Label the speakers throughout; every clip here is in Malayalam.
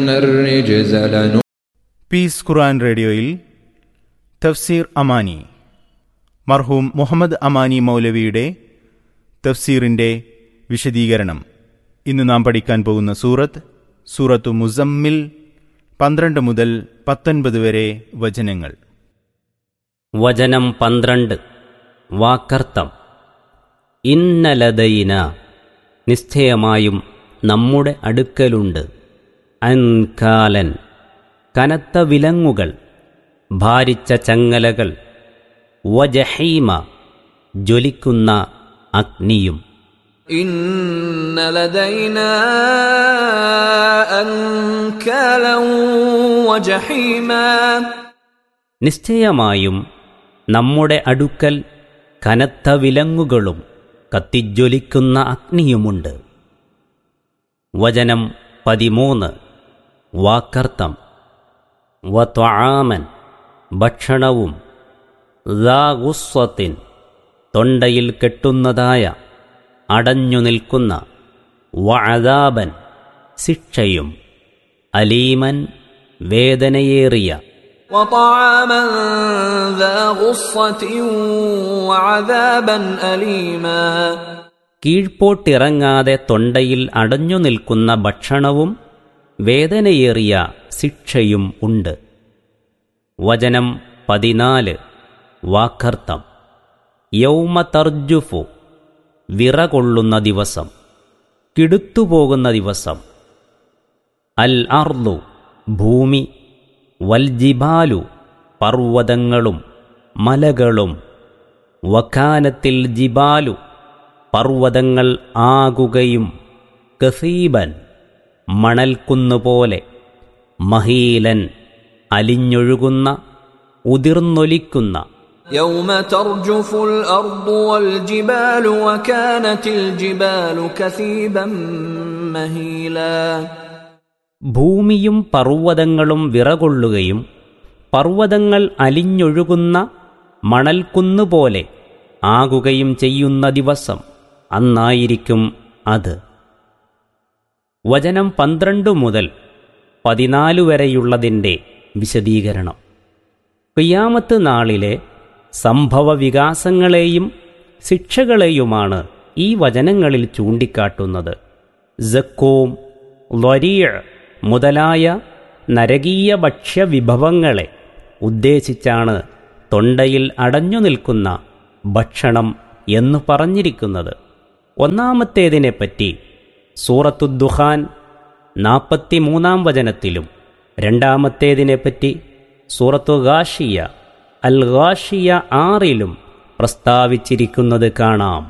Speaker 1: الرجز لنو
Speaker 2: പീസ് ഖുർആൻ റേഡിയോയിൽ തഫ്സീർ അമാനി മർഹൂം മുഹമ്മദ് അമാനി മൗലവിയുടെ തഫ്സീറിൻ്റെ വിശദീകരണം ഇന്ന് നാം പഠിക്കാൻ പോകുന്ന സൂറത്ത് സൂറത്തു മുസമ്മിൽ പന്ത്രണ്ട് മുതൽ പത്തൊൻപത് വരെ വചനങ്ങൾ
Speaker 3: വചനം പന്ത്രണ്ട് വാക്കർത്ഥം ഇന്നലതൈന നിശ്ചയമായും നമ്മുടെ അടുക്കലുണ്ട് അൻകാലൻ കനത്ത വിലങ്ങുകൾ ഭാരിച്ച ചങ്ങലകൾ വജഹീമ ജ്വലിക്കുന്ന അഗ്നിയും
Speaker 4: إن لدينا أنكالا وجحيما
Speaker 3: നിശ്ചയമായും നമ്മുടെ അടുക്കൽ കനത്ത വിലങ്ങുകളും കത്തിജ്വലിക്കുന്ന അഗ്നിയുമുണ്ട് വചനം പതിമൂന്ന് വാക്കർത്ഥം വത്വാമൻ ഭക്ഷണവും ഗുസ്വത്തിൻ തൊണ്ടയിൽ കെട്ടുന്നതായ അടഞ്ഞു നിൽക്കുന്ന വഅദാബൻ ശിക്ഷയും അലീമൻ വേദനയേറിയ
Speaker 4: وطعاما ذا غصة وعذابا أليما
Speaker 3: കീഴ്പോട്ടിറങ്ങാതെ തൊണ്ടയിൽ അടഞ്ഞു നിൽക്കുന്ന ഭക്ഷണവും വേദനയേറിയ ശിക്ഷയും ഉണ്ട് വചനം പതിനാല് വാക്കർത്ഥം യൗമ തർജുഫു വിറകൊള്ളുന്ന ദിവസം കിടുത്തുപോകുന്ന ദിവസം അൽ അർദു ഭൂമി വൽജിബാലു പർവ്വതങ്ങളും മലകളും വക്കാനത്തിൽ ജിബാലു പർവ്വതങ്ങൾ ആകുകയും കസീബൻ മണൽക്കുന്നുപോലെ മഹീലൻ അലിഞ്ഞൊഴുകുന്ന ഉതിർന്നൊലിക്കുന്ന
Speaker 4: يوم ترجف الأرض والجبال وكانت الجبال كثيبا مهيلا
Speaker 3: ഭൂമിയും പർവ്വതങ്ങളും വിറകൊള്ളുകയും പർവ്വതങ്ങൾ അലിഞ്ഞൊഴുകുന്ന മണൽക്കുന്നുപോലെ ആകുകയും ചെയ്യുന്ന ദിവസം അന്നായിരിക്കും അത് വചനം പന്ത്രണ്ട് മുതൽ പതിനാല് വരെയുള്ളതിൻ്റെ വിശദീകരണം ക്രിയാമത്ത് നാളിലെ സംഭവ വികാസങ്ങളെയും ശിക്ഷകളെയുമാണ് ഈ വചനങ്ങളിൽ ചൂണ്ടിക്കാട്ടുന്നത് ജക്കോം ലൊരിയ മുതലായ നരകീയ ഭക്ഷ്യവിഭവങ്ങളെ ഉദ്ദേശിച്ചാണ് തൊണ്ടയിൽ അടഞ്ഞു നിൽക്കുന്ന ഭക്ഷണം എന്നു പറഞ്ഞിരിക്കുന്നത് ഒന്നാമത്തേതിനെപ്പറ്റി സൂറത്തുദ്ദുഹാൻ നാൽപ്പത്തിമൂന്നാം വചനത്തിലും രണ്ടാമത്തേതിനെപ്പറ്റി സൂറത്തു ഗാഷിയ അൽ ഗാഷിയ ആറിലും പ്രസ്താവിച്ചിരിക്കുന്നത് കാണാം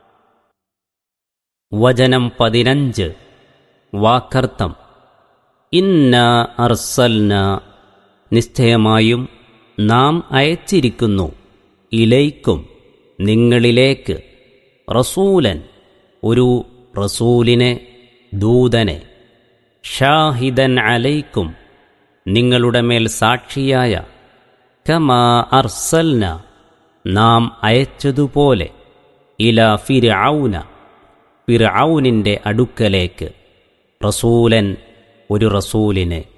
Speaker 3: വചനം പതിനഞ്ച് വാക്കർത്ഥം ഇന്ന അർസൽന നിശ്ചയമായും നാം അയച്ചിരിക്കുന്നു ഇലയ്ക്കും നിങ്ങളിലേക്ക് റസൂലൻ ഒരു റസൂലിനെ ദൂതനെ ഷാഹിദൻ അലൈക്കും നിങ്ങളുടെ മേൽ സാക്ഷിയായ കമാ അർസൽന നാം അയച്ചതുപോലെ ഇല ഫിർഔന ഫിർഔനിൻ്റെ അടുക്കലേക്ക് റസൂലൻ ഒരു റസൂലിനെ